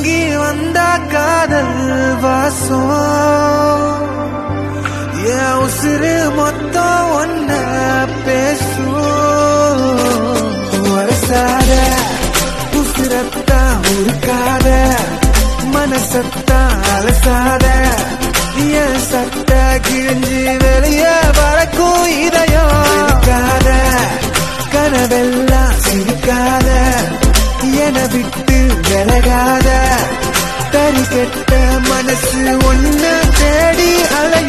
நெருங்கி வந்தா காதல் வாசம் என் உசுறு மொத்தம் ஒன்ன பேசும் வரசாத உசுரத்தா உருக்காத மனசத்தா அலசாத என் சத்த கிழிஞ்சு வெளியே வரக்கும் இதயம் இருக்காத கனவெல்லாம் சிரிக்காத என விட்டு விலகாத தறி கெட்ட மனசு ஒன்ன தேடி அலை